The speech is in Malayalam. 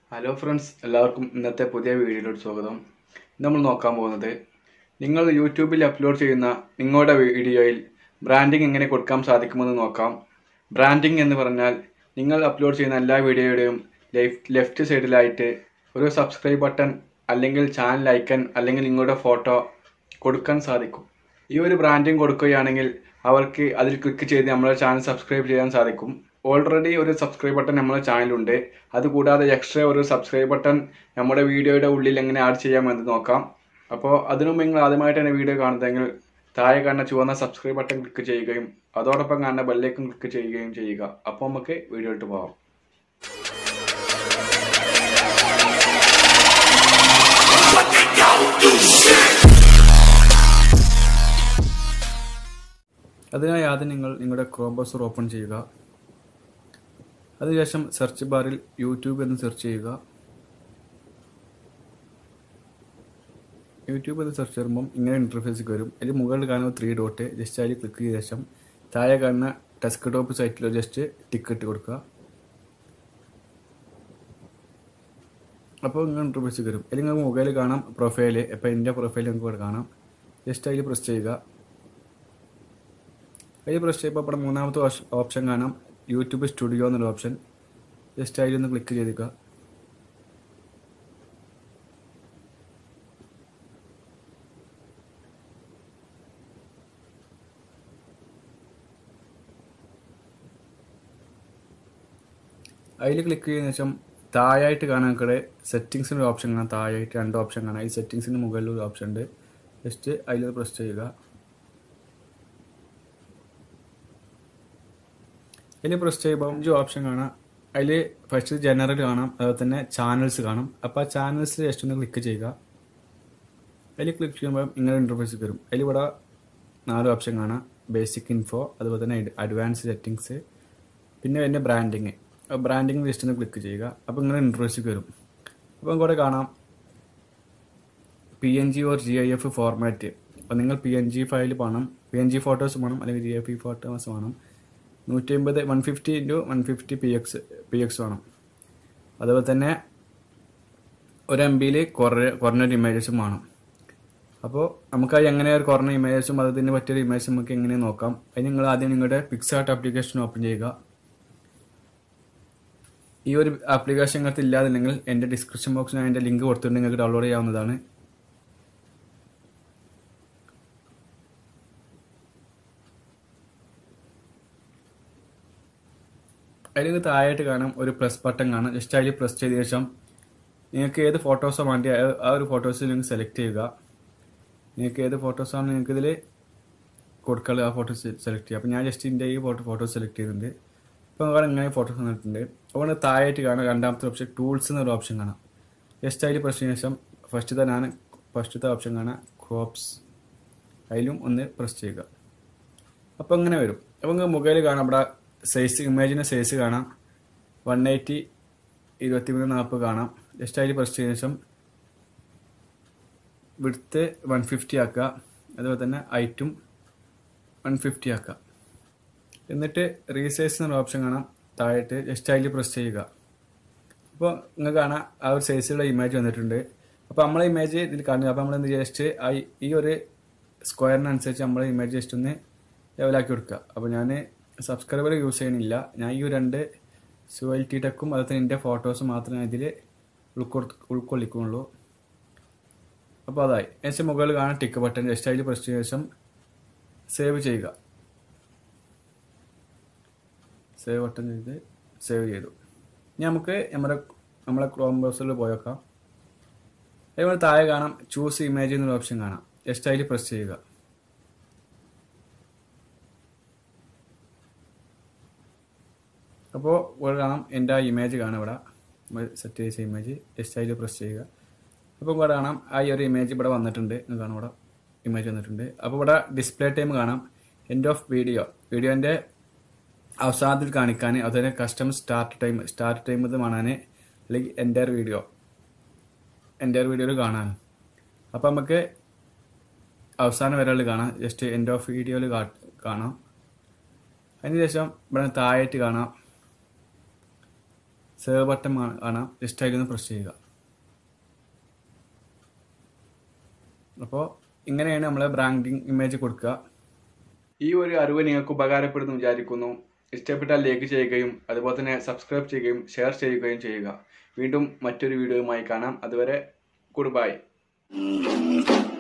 ഹലോ ഫ്രണ്ട്സ് എല്ലാവർക്കും ഇന്നത്തെ പുതിയ വീഡിയോയിലോട്ട് സ്വാഗതം ഇന്ന് നമ്മൾ നോക്കാൻ പോകുന്നത് നിങ്ങൾ യൂട്യൂബിൽ അപ്ലോഡ് ചെയ്യുന്ന നിങ്ങളുടെ വീഡിയോയിൽ ബ്രാൻഡിംഗ് എങ്ങനെ കൊടുക്കാൻ സാധിക്കുമെന്ന് നോക്കാം ബ്രാൻഡിംഗ് എന്ന് പറഞ്ഞാൽ നിങ്ങൾ അപ്ലോഡ് ചെയ്യുന്ന എല്ലാ വീഡിയോയുടെയും ലെഫ്റ്റ് സൈഡിലായിട്ട് ഒരു സബ്സ്ക്രൈബ് ബട്ടൺ അല്ലെങ്കിൽ ചാനൽ ഐക്കൺ അല്ലെങ്കിൽ നിങ്ങളുടെ ഫോട്ടോ കൊടുക്കാൻ സാധിക്കും ഈ ഒരു ബ്രാൻഡിംഗ് കൊടുക്കുകയാണെങ്കിൽ അവർക്ക് അതിൽ ക്ലിക്ക് ചെയ്ത് നമ്മുടെ ചാനൽ സബ്സ്ക്രൈബ് ചെയ്യാൻ സാധിക്കും ഓൾറെഡി ഒരു സബ്സ്ക്രൈബ് ബട്ടൺ നമ്മുടെ ചാനലുണ്ട് അതുകൂടാതെ എക്സ്ട്രാ ഒരു സബ്സ്ക്രൈബ് ബട്ടൺ നമ്മുടെ വീഡിയോയുടെ ഉള്ളിൽ എങ്ങനെ ആഡ് ചെയ്യാമെന്ന് നോക്കാം അപ്പോൾ അതിനു മുമ്പ് നിങ്ങൾ ആദ്യമായിട്ടാണ് വീഡിയോ കാണുന്നതെങ്കിൽ താഴെ കാണുന്ന ചുവന്ന സബ്സ്ക്രൈബ് ബട്ടൺ ക്ലിക്ക് ചെയ്യുകയും അതോടൊപ്പം കാണുന്ന ബെല്ലേക്കും ക്ലിക്ക് ചെയ്യുകയും ചെയ്യുക അപ്പോൾ നമുക്ക് വീഡിയോയിട്ട് പോകാം അതിനായി ആദ്യം നിങ്ങൾ നിങ്ങളുടെ ക്രോം ബ്രൗസർ ഓപ്പൺ ചെയ്യുക അതിനുശേഷം സെർച്ച് ബാറിൽ യൂട്യൂബ് എന്ന് സെർച്ച് ചെയ്യുക യൂട്യൂബ് എന്ന് സെർച്ച് ചെയ്യുമ്പം ഇങ്ങനെ ഇൻ്റർഫേസിൽ വരും അതിൽ മുകളിൽ കാണുന്ന ത്രീ ഡോട്ട് ജസ്റ്റ് അതിൽ ക്ലിക്ക് ചെയ്ത ശേഷം താഴെ കാണുന്ന ഡെസ്ക്ടോപ്പ് സൈറ്റിലോ ജസ്റ്റ് ടിക്ക് ഇട്ട് കൊടുക്കുക അപ്പോൾ ഇങ്ങനെ ഇൻ്റർഫേസിൽ വരും അല്ലെങ്കിൽ നിങ്ങൾക്ക് മുകളിൽ കാണാം പ്രൊഫൈല് ഇപ്പോൾ എൻ്റെ പ്രൊഫൈൽ നിങ്ങൾക്ക് ഇവിടെ കാണാം ജസ്റ്റ് അതിൽ പ്രസ് ചെയ്യുക അതിൽ പ്രസ് ചെയ്യുമ്പോൾ ഇവിടെ മൂന്നാമത്തെ ഓപ്ഷൻ കാണാം യൂട്യൂബ് സ്റ്റുഡിയോ എന്നൊരു ഓപ്ഷൻ ജസ്റ്റ് അതിലൊന്ന് ക്ലിക്ക് ചെയ്തിക്കുക അതിൽ ക്ലിക്ക് ചെയ്തതിനു ശേഷം താഴായിട്ട് കാണാൻ ഇവിടെ സെറ്റിങ്സിൻ്റെ ഒരു ഓപ്ഷൻ കാണാം താഴായിട്ട് രണ്ട് ഓപ്ഷൻ കാണാം ഈ സെറ്റിങ്സിന് മുകളിൽ ഒരു ഓപ്ഷൻ ഉണ്ട് ജസ്റ്റ് അതിൽ പ്രസ് ചെയ്യുക അതിൽ പ്രസ് ചെയ്യുമ്പോൾ അഞ്ച് ഓപ്ഷൻ കാണാം അതിൽ ഫസ്റ്റ് ജനറൽ കാണാം അതുപോലെ തന്നെ ചാനൽസ് കാണാം അപ്പോൾ ആ ചാനൽസിൽ ജസ്റ്റ് ഒന്ന് ക്ലിക്ക് ചെയ്യുക അതിൽ ക്ലിക്ക് ചെയ്യുമ്പോൾ ഇങ്ങനെ ഇൻ്റർഫേസ് വരും അതിൽ ഇവിടെ നാല് ഓപ്ഷൻ കാണാം ബേസിക് ഇൻഫോ അതുപോലെ തന്നെ അഡ്വാൻസ് സെറ്റിങ്സ് പിന്നെ പിന്നെ ബ്രാൻഡിങ് ബ്രാൻഡിങ് ജസ്റ്റ് ഒന്ന് ക്ലിക്ക് ചെയ്യുക അപ്പോൾ ഇങ്ങനെ ഇൻ്റർഫേസ് വരും അപ്പോൾ ഇവിടെ കാണാം P N G or G I F format അപ്പോൾ നിങ്ങൾ പി എൻ ജി ഫയൽ വേണം പി എൻ ജി ഫോട്ടോസ് വേണം അല്ലെങ്കിൽ ജി എഫ് ഇ ഫോട്ടോസ് വേണം നൂറ്റി അമ്പത് one fifty into one fifty P X P X വേണം അതുപോലെ തന്നെ ഒരു എം ബിയിൽ കുറേ കുറഞ്ഞൊരു ഇമേജസും വേണം അപ്പോൾ നമുക്ക് എങ്ങനെ ഒരു കുറഞ്ഞ ഇമേജസും അതിന് പറ്റിയൊരു ഇമേജ് നമുക്ക് എങ്ങനെ നോക്കാം അതിന് നിങ്ങൾ ആദ്യം നിങ്ങളുടെ പിക്സാർട്ട് ആപ്ലിക്കേഷൻ ഓപ്പൺ ചെയ്യുക ഈ ഒരു ആപ്ലിക്കേഷൻ നിങ്ങൾക്ക് ഇല്ലാതില്ലെങ്കിൽ എൻ്റെ ഡിസ്ക്രിപ്ഷൻ ബോക്സിൽ ഞാൻ എൻ്റെ ലിങ്ക് കൊടുത്തിട്ടുണ്ട് നിങ്ങൾക്ക് ഡൗൺലോഡ് ചെയ്യാവുന്നതാണ് അതിൽ താഴായിട്ട് കാണാം ഒരു പ്ലസ് ബട്ടൺ കാണാം ജസ്റ്റ് അതിൽ പ്രസ് ചെയ്ത ശേഷം നിങ്ങൾക്ക് ഏത് ഫോട്ടോസോ വേണ്ടി ആ ഒരു ഫോട്ടോസ് നിങ്ങൾക്ക് സെലക്ട് ചെയ്യുക നിങ്ങൾക്ക് ഏത് ഫോട്ടോസാണ് നിങ്ങൾക്ക് ഇതിൽ കൊടുക്കാനുള്ള ആ ഫോട്ടോസ് സെലക്ട് ചെയ്യുക അപ്പോൾ ഞാൻ ജസ്റ്റ് എൻ്റെ ഈ ഫോട്ടോ ഫോട്ടോ സെലക്ട് ചെയ്യുന്നുണ്ട് അപ്പോൾ നിങ്ങൾ ഇങ്ങനെ ഫോട്ടോസ് വന്നിട്ടുണ്ട് അപ്പോൾ താഴായിട്ട് കാണാം രണ്ടാമത്തെ ഓപ്ഷൻ ടൂൾസ് എന്നൊരു ഓപ്ഷൻ കാണാം ജസ്റ്റ് അതിൽ പ്രസ് ചെയ്ത ശേഷം ഫസ്റ്റത്തെ ഞാൻ ഫസ്റ്റത്തെ ഓപ്ഷൻ കാണാം ക്രോപ്സ് അതിലും ഒന്ന് പ്രസ് ചെയ്യുക അപ്പോൾ ഇങ്ങനെ വരും അപ്പോൾ നിങ്ങൾ മുകളിൽ കാണാം ഇവിടെ സൈസ് ഇമേജിൻ്റെ സൈസ് കാണാം വൺ എയ്റ്റി ഇരുപത്തി മൂന്ന് നാൽപ്പത് കാണാം ജസ്റ്റ് അതിൽ പ്രസ് ചെയ്ത ശേഷം വിടുത്ത് വൺ ഫിഫ്റ്റി ആക്കുക അതുപോലെ തന്നെ ഹൈറ്റും വൺ ഫിഫ്റ്റി ആക്കുക എന്നിട്ട് റീസൈസ് എന്നൊരു ഓപ്ഷൻ കാണാം താഴെട്ട് ജസ്റ്റ് അതിൽ പ്രസ് ചെയ്യുക അപ്പോൾ നിങ്ങൾക്ക് കാണാം ആ ഒരു സൈസിലുള്ള ഇമേജ് വന്നിട്ടുണ്ട് അപ്പോൾ നമ്മളെ ഇമേജ് ഇതിൽ കാണുക അപ്പോൾ നമ്മൾ എന്ത് ജസ്റ്റ് ഈ ഒരു സ്ക്വയറിനനുസരിച്ച് നമ്മളെ ഇമേജ് ജസ്റ്റ് ഒന്ന് ലെവലാക്കി കൊടുക്കുക അപ്പോൾ ഞാൻ സബ്സ്ക്രൈബർ യൂസ് ചെയ്യണില്ല ഞാൻ ഈ രണ്ട് സുവൽറ്റി ടെക്കും അതുപോലെ തന്നെ എൻ്റെ ഫോട്ടോസ് മാത്രമേ ഇതിൽ ഉൾക്കൊ ഉൾക്കൊള്ളിക്കുള്ളൂ അപ്പോൾ അതായി ഏകദേശം മുകളിൽ കാണാൻ ടിക്ക് ബട്ടൺ ജസ്റ്റ് അതിൽ പ്രസ് ചെയ്ത ശേഷം സേവ് ചെയ്യുക സേവ് ബട്ടൺ ചെയ്ത് സേവ് ചെയ്തു ഇനി നമുക്ക് നമ്മുടെ നമ്മളെ ക്രോം ബ്രൗസറിൽ പോയേക്കാം അതേപോലെ താഴെ കാണാം ചൂസ് ഇമേജ് എന്നൊരു ഓപ്ഷൻ കാണാം ജസ്റ്റ് അതിൽ പ്രസ് ചെയ്യുക അപ്പോൾ ഇവിടെ കാണാം എൻ്റെ ആ ഇമേജ് കാണാം ഇവിടെ സെറ്റ് ചെയ്ത ഇമേജ് ജസ്റ്റ് അതിൽ പ്രസ് ചെയ്യുക അപ്പോൾ ഇവിടെ കാണാം ആ ഈ ഒരു ഇമേജ് ഇവിടെ വന്നിട്ടുണ്ട് കാണാം ഇവിടെ ഇമേജ് വന്നിട്ടുണ്ട് അപ്പോൾ ഇവിടെ ഡിസ്പ്ലേ ടൈം കാണാം എൻഡ് ഓഫ് വീഡിയോ വീഡിയോൻ്റെ അവസാനത്തിൽ കാണിക്കാൻ അതുപോലെ custom start time start time ഇത് കാണാൻ അല്ലെങ്കിൽ എൻ്റെ വീഡിയോ എൻ്റെ വീഡിയോയിൽ കാണാൻ അപ്പോൾ നമുക്ക് അവസാനം വരെ കാണാം ജസ്റ്റ് എൻഡ് ഓഫ് വീഡിയോയിൽ കാണാം അതിനുശേഷം ഇവിടെ താഴായിട്ട് കാണാം സേവ് ബട്ടൺ കാണാം ജസ്റ്റ് അതിലൊന്ന് പ്രസ് ചെയ്യുക അപ്പോൾ ഇങ്ങനെയാണ് നമ്മൾ ബ്രാൻഡിങ് ഇമേജ് കൊടുക്കുക ഈ ഒരു അറിവ് നിങ്ങൾക്ക് ഉപകാരപ്പെടുന്നു വിചാരിക്കുന്നു ഇഷ്ടപ്പെട്ടാൽ ലൈക്ക് ചെയ്യുകയും അതുപോലെ തന്നെ സബ്സ്ക്രൈബ് ചെയ്യുകയും ഷെയർ ചെയ്യുകയും ചെയ്യുക വീണ്ടും മറ്റൊരു വീഡിയോയുമായി കാണാം അതുവരെ ഗുഡ് ബൈ